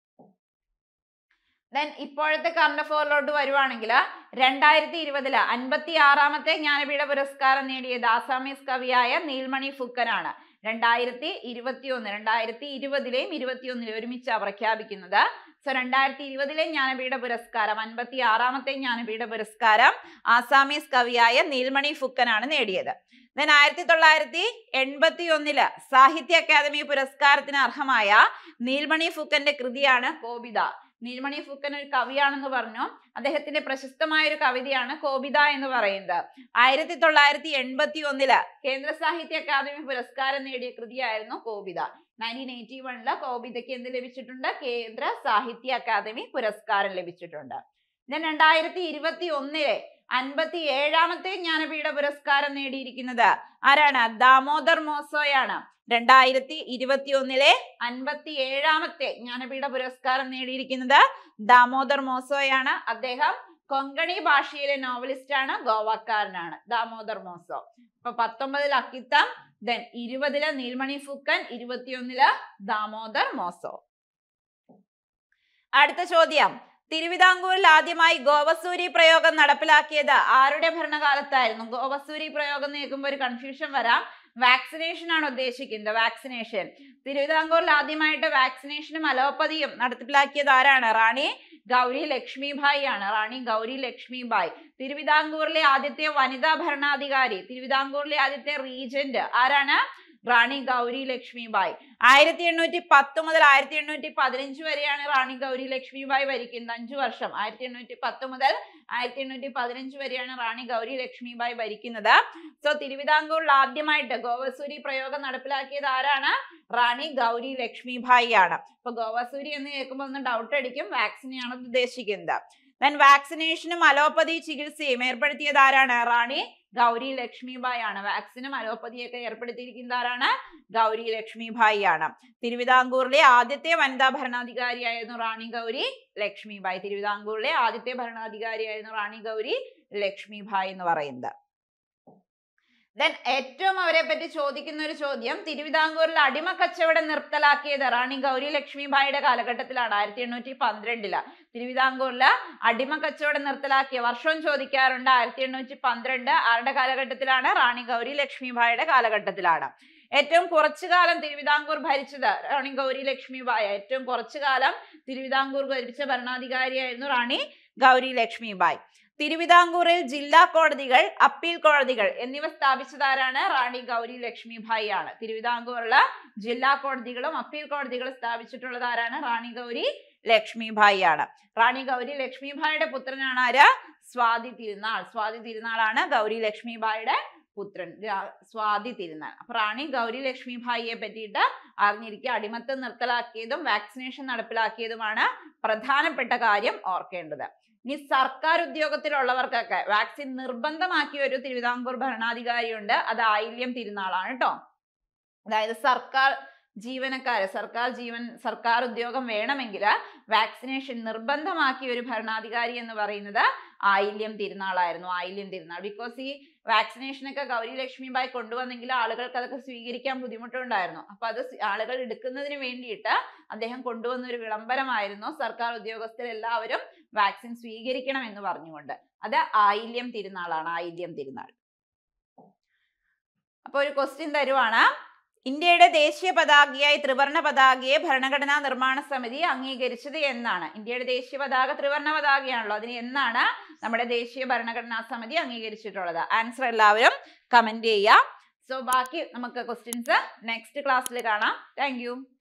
Speaker 1: then ഇപ്പോഴത്തെ കറണ്ട് അഫോറിലോട്ട് വരുവാണെങ്കിൽ രണ്ടായിരത്തി ഇരുപതില് അൻപത്തി ആറാമത്തെ ജ്ഞാനപീഠ പുരസ്കാരം നേടിയത് ആസാമീസ് കവിയായ നീൽമണി ഫുക്കനാണ് രണ്ടായിരത്തി ഇരുപത്തി ഒന്ന് രണ്ടായിരത്തി ഇരുപതിലെയും ഇരുപത്തിയൊന്നിലെയും ഒരുമിച്ചാണ് പ്രഖ്യാപിക്കുന്നത് സോ രണ്ടായിരത്തി ഇരുപതിലെ ജ്ഞാനപീഠ പുരസ്കാരം അൻപത്തി ആറാമത്തെ ജ്ഞാനപീഠ പുരസ്കാരം ആസാമീസ് കവിയായ നീൽമണി ഫുക്കനാണ് നേടിയത് ദെൻ ആയിരത്തി തൊള്ളായിരത്തി എൺപത്തി ഒന്നില് സാഹിത്യ അക്കാദമി പുരസ്കാരത്തിന് അർഹമായ നീൽമണി ഫുക്കന്റെ കൃതിയാണ് കോപിത നീൽമണി ഫുക്കൻ ഒരു കവിയാണെന്ന് പറഞ്ഞു അദ്ദേഹത്തിന്റെ പ്രശസ്തമായ ഒരു കവിതയാണ് കോപിത എന്ന് പറയുന്നത് ആയിരത്തി തൊള്ളായിരത്തി എൺപത്തി ഒന്നില് കേന്ദ്ര സാഹിത്യ അക്കാദമി പുരസ്കാരം നേടിയ കൃതിയായിരുന്നു കോപിത നയൻറ്റീൻ എയ്റ്റി വണ്ണില് കോപിതയ്ക്ക് എന്ത് ലഭിച്ചിട്ടുണ്ട് കേന്ദ്ര സാഹിത്യ അക്കാദമി പുരസ്കാരം ലഭിച്ചിട്ടുണ്ട് ദെൻ രണ്ടായിരത്തി ഇരുപത്തി ഒന്നിലെ അൻപത്തി ഏഴാമത്തെ ജ്ഞാനപീഠ പുരസ്കാരം നേടിയിരിക്കുന്നത് ആരാണ് ദാമോദർ മോസോയാണ് രണ്ടായിരത്തി ഇരുപത്തി ഒന്നിലെ അൻപത്തി ഏഴാമത്തെ ജ്ഞാനപീഠ പുരസ്കാരം നേടിയിരിക്കുന്നത് ദാമോദർ മോസോയാണ് അദ്ദേഹം കൊങ്കണി ഭാഷയിലെ നോവലിസ്റ്റ് ആണ് ഗോവക്കാരനാണ് ദാമോദർ മോസോ അപ്പൊ പത്തൊമ്പതിൽ അക്കിത്തം ദെൻ ഇരുപതില് നീൽമണി ഫുക്കൻ ഇരുപത്തിയൊന്നില് ദാമോദർ മോസോ അടുത്ത ചോദ്യം തിരുവിതാംകൂറിൽ ആദ്യമായി ഗോവസൂരി പ്രയോഗം നടപ്പിലാക്കിയത് ആരുടെ ഭരണകാലത്തായിരുന്നു ഗോവസൂരി പ്രയോഗം എന്ന് കേൾക്കുമ്പോൾ ഒരു കൺഫ്യൂഷൻ വരാം വാക്സിനേഷൻ ആണ് ഉദ്ദേശിക്കുന്നത് വാക്സിനേഷൻ തിരുവിതാംകൂറിൽ ആദ്യമായിട്ട് വാക്സിനേഷനും അലോപ്പതിയും നടപ്പിലാക്കിയത് ആരാണ് റാണി ഗൗരി ലക്ഷ്മിഭായി ആണ് റാണി ഗൗരി ലക്ഷ്മിഭായ് തിരുവിതാംകൂറിലെ ആദ്യത്തെ വനിതാ ഭരണാധികാരി തിരുവിതാംകൂറിലെ ആദ്യത്തെ റീജന്റ് ആരാണ് റാണി ഗൗരി ലക്ഷ്മിബായ് ആയിരത്തി എണ്ണൂറ്റി പത്ത് മുതൽ ആയിരത്തി എണ്ണൂറ്റി പതിനഞ്ച് വരെയാണ് റാണി ഗൗരി ലക്ഷ്മിബായ് ഭരിക്കുന്നത് അഞ്ചു വർഷം ആയിരത്തി എണ്ണൂറ്റി പത്ത് മുതൽ ആയിരത്തി എണ്ണൂറ്റി പതിനഞ്ച് വരെയാണ് റാണി ഗൗരി ലക്ഷ്മിബായ് ഭരിക്കുന്നത് സോ തിരുവിതാംകൂറിൽ ആദ്യമായിട്ട് ഗോവസൂരി പ്രയോഗം നടപ്പിലാക്കിയത് ആരാണ് റാണി ഗൗരി ലക്ഷ്മിഭായി ആണ് അപ്പൊ ഗോവസൂരി എന്ന് കേൾക്കുമ്പോൾ ഒന്ന് ഡൗട്ട് അടിക്കും വാക്സിനെയാണ് ഉദ്ദേശിക്കുന്നത് ദെൻ വാക്സിനേഷനും അലോപ്പതി ചികിത്സയും ഏർപ്പെടുത്തിയത് ആരാണ് റാണി ഗൗരി ലക്ഷ്മിഭായ് ആണ് വാക്സിനും അലോപ്പതിയൊക്കെ ഏർപ്പെടുത്തിയിരിക്കുന്നത് ആരാണ് ഗൗരി ലക്ഷ്മിഭായ് ആണ് തിരുവിതാംകൂറിലെ ആദ്യത്തെ വനിതാ ഭരണാധികാരിയായിരുന്നു റാണി ഗൗരി ലക്ഷ്മിഭായ് തിരുവിതാംകൂറിലെ ആദ്യത്തെ ഭരണാധികാരിയായിരുന്നു റാണി ഗൗരി ലക്ഷ്മിഭായ് എന്ന് പറയുന്നത് ദെൻ ഏറ്റവും അവരെ പറ്റി ചോദിക്കുന്ന ഒരു ചോദ്യം തിരുവിതാംകൂറിൽ അടിമ കച്ചവടം നിർത്തലാക്കിയത് റാണി ഗൗരി ലക്ഷ്മിഭായിയുടെ കാലഘട്ടത്തിലാണ് ആയിരത്തി എണ്ണൂറ്റി പന്ത്രണ്ടില് തിരുവിതാംകൂറില് അടിമ കച്ചവടം നിർത്തലാക്കിയ വർഷവും ചോദിക്കാറുണ്ട് ആയിരത്തി എണ്ണൂറ്റി പന്ത്രണ്ട് ആരുടെ കാലഘട്ടത്തിലാണ് റാണി ഗൗരി ലക്ഷ്മിഭായിയുടെ കാലഘട്ടത്തിലാണ് ഏറ്റവും കുറച്ചു കാലം തിരുവിതാംകൂർ ഭരിച്ചത് റാണി ഗൗരി ലക്ഷ്മിബായി ഏറ്റവും കുറച്ചു കാലം തിരുവിതാംകൂർ ഭരിച്ച ഭരണാധികാരിയായിരുന്നു റാണി ഗൗരി ലക്ഷ്മിബായി തിരുവിതാംകൂറിൽ ജില്ലാ കോടതികൾ അപ്പീൽ കോടതികൾ എന്നിവ സ്ഥാപിച്ചതാരാണ് റാണി ഗൗരി ലക്ഷ്മിഭായി ആണ് തിരുവിതാംകൂറിലെ ജില്ലാ കോടതികളും അപ്പീൽ കോടതികളും സ്ഥാപിച്ചിട്ടുള്ളത് ആരാണ് റാണി ഗൗരി ലക്ഷ്മിഭായി ആണ് റാണി ഗൗരി ലക്ഷ്മിഭായിയുടെ പുത്രനാണ് ആര് സ്വാതി തിരുനാൾ സ്വാതി തിരുനാളാണ് ഗൗരി ലക്ഷ്മിഭായിയുടെ പുത്രൻ രാ- സ്വാതി തിരുനാൾ അപ്പൊ റാണി ഗൗരി ലക്ഷ്മിഭായിയെ പറ്റിയിട്ട് അറിഞ്ഞിരിക്കുക അടിമത്തം നിർത്തലാക്കിയതും വാക്സിനേഷൻ നടപ്പിലാക്കിയതുമാണ് പ്രധാനപ്പെട്ട കാര്യം ഓർക്കേണ്ടത് ഇനി സർക്കാർ ഉദ്യോഗത്തിലുള്ളവർക്കൊക്കെ വാക്സിൻ നിർബന്ധമാക്കിയ ഒരു തിരുവിതാംകൂർ ഭരണാധികാരിയുണ്ട് അത് ആയില്യം തിരുനാളാണ് കേട്ടോ അതായത് സർക്കാർ ജീവനക്കാര് സർക്കാർ ജീവൻ സർക്കാർ ഉദ്യോഗം വേണമെങ്കിൽ വാക്സിനേഷൻ നിർബന്ധമാക്കിയ ഒരു ഭരണാധികാരി എന്ന് പറയുന്നത് ആയില്യം തിരുനാളായിരുന്നു ആയില്യം തിരുനാൾ ബിക്കോസ് ഈ വാക്സിനേഷൻ ഒക്കെ ഗൗരി ലക്ഷ്മിബായി കൊണ്ടുവന്നെങ്കിൽ ആളുകൾക്ക് അതൊക്കെ സ്വീകരിക്കാൻ ബുദ്ധിമുട്ടുണ്ടായിരുന്നു അപ്പൊ അത് സ്വീ- ആളുകൾ എടുക്കുന്നതിന് വേണ്ടിയിട്ട് അദ്ദേഹം കൊണ്ടുവന്ന ഒരു വിളംബരമായിരുന്നു സർക്കാർ ഉദ്യോഗസ്ഥരെല്ലാവരും വാക്സിൻ സ്വീകരിക്കണം എന്ന് പറഞ്ഞുകൊണ്ട് അത് ആയില്യം തിരുനാളാണ് ആയില്യം തിരുനാൾ അപ്പൊ ഒരു ക്വസ്റ്റ്യൻ തരുവാണ് ഇന്ത്യയുടെ ദേശീയ പതാകയായി ത്രിവർണ പതാകയെ ഭരണഘടനാ നിർമ്മാണ സമിതി അംഗീകരിച്ചത് എന്നാണ് ഇന്ത്യയുടെ ദേശീയ പതാക ത്രിവർണ പതാകയാണല്ലോ അതിന് എന്നാണ് നമ്മുടെ ദേശീയ ഭരണഘടനാ സമിതി അംഗീകരിച്ചിട്ടുള്ളത് ആൻസർ എല്ലാവരും കമന്റ് ചെയ്യുക സോ ബാക്കി നമുക്ക് ക്വസ്റ്റ്യൻസ് നെക്സ്റ്റ് ക്ലാസ്സിൽ കാണാം താങ്ക്